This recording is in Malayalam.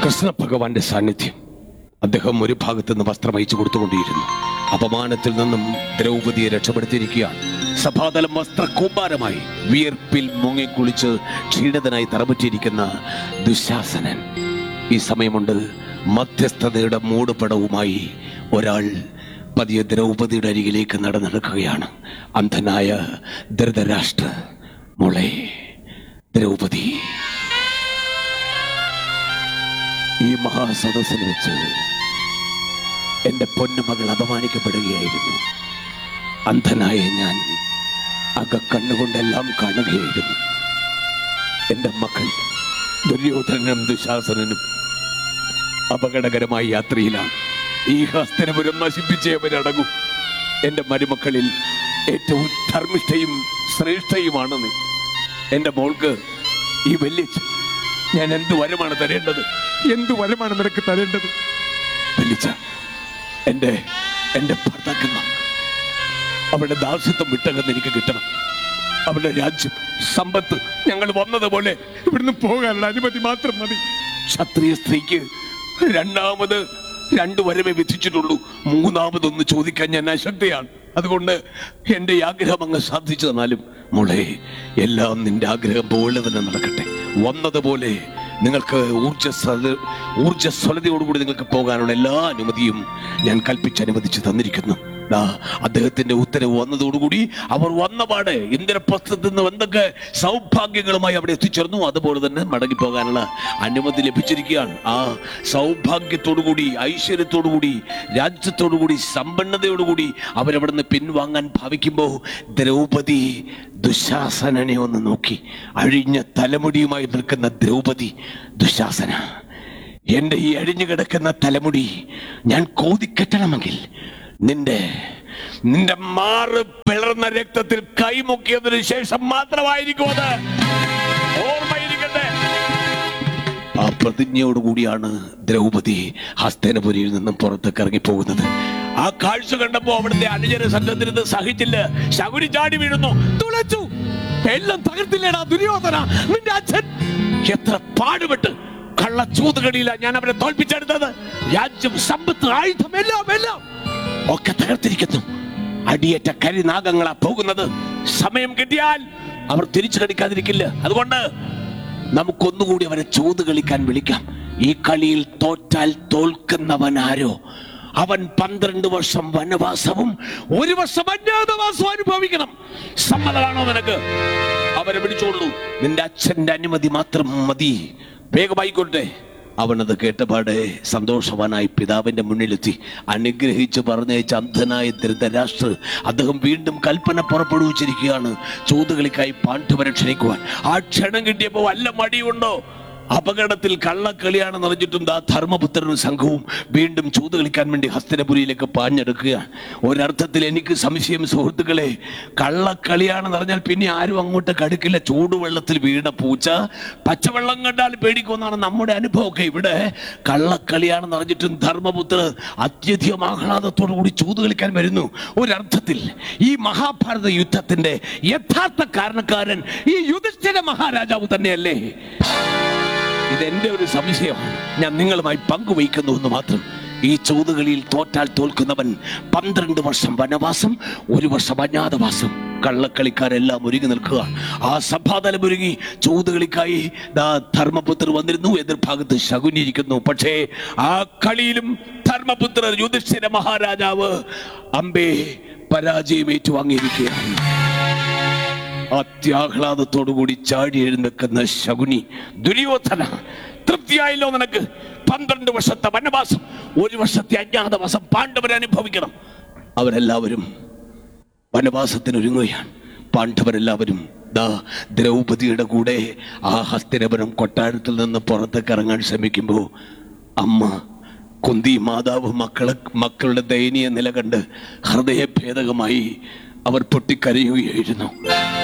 കൃഷ്ണഭഗവാന്റെ സാന്നിധ്യം അദ്ദേഹം ഒരു ഭാഗത്ത് നിന്ന് വസ്ത്രം അയച്ചു കൊടുത്തുകൊണ്ടിരുന്നു അപമാനത്തിൽ നിന്നും ദ്രൗപതിയെ രക്ഷപ്പെടുത്തിയിരിക്കുകയാണ് സഭാതലം വസ്ത്രക്കൂമ്പാരമായി വിയർപ്പിൽ മുങ്ങിക്കുളിച്ച് ക്ഷീണിതനായി തറപറ്റിയിരിക്കുന്ന ദുശാസനൻ ഈ സമയമുണ്ട് മധ്യസ്ഥതയുടെ മൂടുപടവുമായി ഒരാൾ പതിയെ ദ്രൗപതിയുടെ അരികിലേക്ക് നടന്നെടുക്കുകയാണ് അന്ധനായ ധൃതരാഷ്ട്ര മോളെ ദ്രൗപതി ഈ മഹാസദസ്സിൽ വെച്ച് എന്റെ പൊന്നുമകൾ അപമാനിക്കപ്പെടുകയായിരുന്നു അന്ധനായ ഞാൻ അകക്കണ്ണുകൊണ്ടെല്ലാം കാണുകയായിരുന്നു എന്റെ മക്കൾ ദുര്യോധനനും ദുശാസനനും അപകടകരമായ യാത്രയിലാണ് ഈ ഹസ്തനപുരം നശിപ്പിച്ചേ അവരടങ്ങും എന്റെ മരുമക്കളിൽ ഏറ്റവും ധർമ്മിഷ്ഠയും ശ്രേഷ്ഠയുമാണ് നീ എന്റെ മോൾക്ക് ഈ വല്യച്ഛൻ ഞാൻ എന്ത് വരമാണ് തരേണ്ടത് എന്ത് വരമാണ് നിനക്ക് തരേണ്ടത് വല്യച്ഛ എന്റെ എന്റെ ഭർത്താക്കന്മാർ അവരുടെ ദാസ്യത്വം വിട്ടകന്ന് എനിക്ക് കിട്ടണം അവരുടെ രാജ്യം സമ്പത്ത് ഞങ്ങൾ വന്നതുപോലെ ഇവിടുന്ന് പോകാനുള്ള അനുമതി മാത്രം മതി ക്ഷത്രിയ സ്ത്രീക്ക് രണ്ടാമത് രണ്ടു വരമേ വിധിച്ചിട്ടുള്ളൂ മൂന്നാമതൊന്ന് ചോദിക്കാൻ ഞാൻ അശക്തയാണ് അതുകൊണ്ട് എന്റെ ഈ ആഗ്രഹം അങ്ങ് സാധിച്ചു തന്നാലും മോളെ എല്ലാം നിന്റെ ആഗ്രഹം പോലെ തന്നെ നടക്കട്ടെ വന്നതുപോലെ നിങ്ങൾക്ക് ഊർജ്ജസ്വല ഊർജ്ജസ്വലതയോടുകൂടി നിങ്ങൾക്ക് പോകാനുള്ള എല്ലാ അനുമതിയും ഞാൻ കൽപ്പിച്ച് അനുവദിച്ച് തന്നിരിക്കുന്നു ദാ അദ്ദേഹത്തിന്റെ ഉത്തരവ് വന്നതോടുകൂടി അവർ വന്നപാട് ഇന്ദ്രപ്രസ്ഥത്തിൽ നിന്ന് എന്തൊക്കെ സൗഭാഗ്യങ്ങളുമായി അവിടെ എത്തിച്ചേർന്നു അതുപോലെ തന്നെ മടങ്ങി പോകാനുള്ള അനുമതി ലഭിച്ചിരിക്കുകയാണ് ആ സൗഭാഗ്യത്തോടുകൂടി ഐശ്വര്യത്തോടുകൂടി രാജ്യത്തോടുകൂടി സമ്പന്നതയോടുകൂടി അവരവിടുന്ന് പിൻവാങ്ങാൻ ഭാവിക്കുമ്പോൾ ദ്രൗപദി ദുശാസനനെ ഒന്ന് നോക്കി അഴിഞ്ഞ തലമുടിയുമായി നിൽക്കുന്ന ദ്രൗപദി ദുശാസന എന്റെ ഈ അഴിഞ്ഞു കിടക്കുന്ന തലമുടി ഞാൻ കോതിക്കെട്ടണമെങ്കിൽ നിന്റെ നിന്റെ മാറ് പിളർന്ന രക്തത്തിൽ കൈമുക്കിയതിനു ശേഷം മാത്രമായിരിക്കും അത് ഓർമ്മയിരിക്കട്ടെ ആ പ്രതിജ്ഞയോടുകൂടിയാണ് ദ്രൗപദി ഹസ്തനപുരിയിൽ നിന്നും പുറത്തേക്ക് ഇറങ്ങി പോകുന്നത് ആ കാഴ്ച കണ്ടപ്പോ അവിടുത്തെ അനുജന സംഘത്തിരുന്ന് സഹിച്ചില്ല ശകുനി ചാടി വീഴുന്നു തുളച്ചു എല്ലാം തകർത്തില്ലേടാ ദുര്യോധന നിന്റെ അച്ഛൻ എത്ര പാടുപെട്ട് കള്ളച്ചൂതുകടിയില്ല ഞാൻ അവരെ തോൽപ്പിച്ചെടുത്തത് രാജ്യം സമ്പത്ത് ആയുധം എല്ലാം എല്ലാം ഒക്കെ തകർത്തിരിക്കുന്നു അടിയേറ്റ കരിനാഗങ്ങളാ പോകുന്നത് സമയം കിട്ടിയാൽ അവർ തിരിച്ചു കടിക്കാതിരിക്കില്ല അതുകൊണ്ട് നമുക്കൊന്നുകൂടി അവരെ ചോത് കളിക്കാൻ വിളിക്കാം ഈ കളിയിൽ തോറ്റാൽ തോൽക്കുന്നവൻ ആരോ അവൻ പന്ത്രണ്ട് വർഷം വനവാസവും ഒരു വർഷം അജ്ഞാതവാസവും അനുഭവിക്കണം സമ്മതമാണോ നിനക്ക് അവരെ പിടിച്ചോളൂ നിന്റെ അച്ഛന്റെ അനുമതി മാത്രം മതി വേഗമായിക്കൊള്ളട്ടെ അവനത് കേട്ടപാടെ സന്തോഷവാനായി പിതാവിന്റെ മുന്നിലെത്തി അനുഗ്രഹിച്ച് പറഞ്ഞയച്ച അന്ധനായ ധൃതരാഷ്ട്ര അദ്ദേഹം വീണ്ടും കൽപ്പന പുറപ്പെടുവിച്ചിരിക്കുകയാണ് ചോതുകളിക്കായി പാണ്ഡവരെ ക്ഷണിക്കുവാൻ ആ ക്ഷണം കിട്ടിയപ്പോൾ വല്ല മടിയുണ്ടോ അപകടത്തിൽ കള്ളക്കളിയാണ് നിറഞ്ഞിട്ടും ദാ ധർമ്മപുത്രനും സംഘവും വീണ്ടും ചൂത് കളിക്കാൻ വേണ്ടി ഹസ്തനപുരിയിലേക്ക് പാഞ്ഞെടുക്കുകയാണ് ഒരർത്ഥത്തിൽ എനിക്ക് സംശയം സുഹൃത്തുക്കളെ കള്ളക്കളിയാണ് നിറഞ്ഞാൽ പിന്നെ ആരും അങ്ങോട്ട് കടുക്കില്ല ചൂടുവെള്ളത്തിൽ വീണ പൂച്ച പച്ചവെള്ളം കണ്ടാൽ പേടിക്കുമെന്നാണ് നമ്മുടെ അനുഭവമൊക്കെ ഇവിടെ കള്ളക്കളിയാണ് നിറഞ്ഞിട്ടും ധർമ്മപുത്ര അത്യധികം ആഹ്ലാദത്തോടു കൂടി ചൂത് കളിക്കാൻ വരുന്നു ഒരർത്ഥത്തിൽ ഈ മഹാഭാരത യുദ്ധത്തിന്റെ യഥാർത്ഥ കാരണക്കാരൻ ഈ യുധിഷ്ഠിര മഹാരാജാവ് തന്നെയല്ലേ ഇതെന്റെ ഒരു സംശയമാണ് ഞാൻ നിങ്ങളുമായി പങ്കുവയ്ക്കുന്നു എന്ന് മാത്രം ഈ ചൂതുകളിയിൽ തോറ്റാൽ തോൽക്കുന്നവൻ പന്ത്രണ്ട് വർഷം വനവാസം ഒരു വർഷം അജ്ഞാതവാസം കള്ളക്കളിക്കാരെല്ലാം ഒരുങ്ങി നിൽക്കുക ആ സഭാതലം ഒരുങ്ങി ചൂതുകളിക്കായി ദാ ധർമ്മപുത്രർ വന്നിരുന്നു എതിർഭാഗത്ത് ശകുനി ഇരിക്കുന്നു പക്ഷേ ആ കളിയിലും ധർമ്മപുത്രർ യുധിഷ്ഠിര മഹാരാജാവ് അമ്പേ പരാജയം ഏറ്റുവാങ്ങിയിരിക്കുകയാണ് അത്യാഹ്ലാദത്തോടുകൂടി ചാടി എഴുന്നേക്കുന്ന ശകുനി ദുര്യോധന തൃപ്തിയായല്ലോ നിനക്ക് പന്ത്രണ്ട് വർഷത്തെ വനവാസം ഒരു വർഷത്തെ അജ്ഞാതവാസം പാണ്ഡവരെ അനുഭവിക്കണം അവരെല്ലാവരും വനവാസത്തിന് ഒരുങ്ങുകയാണ് പാണ്ഡവരെല്ലാവരും ദാ ദ്രൗപതിയുടെ കൂടെ ആ ഹസ്തിനപുരം കൊട്ടാരത്തിൽ നിന്ന് പുറത്തേക്ക് ഇറങ്ങാൻ ശ്രമിക്കുമ്പോൾ അമ്മ കുന്തി മാതാവ് മക്കളെ മക്കളുടെ ദയനീയ നില കണ്ട് ഹൃദയഭേദകമായി അവർ പൊട്ടിക്കരയുകയായിരുന്നു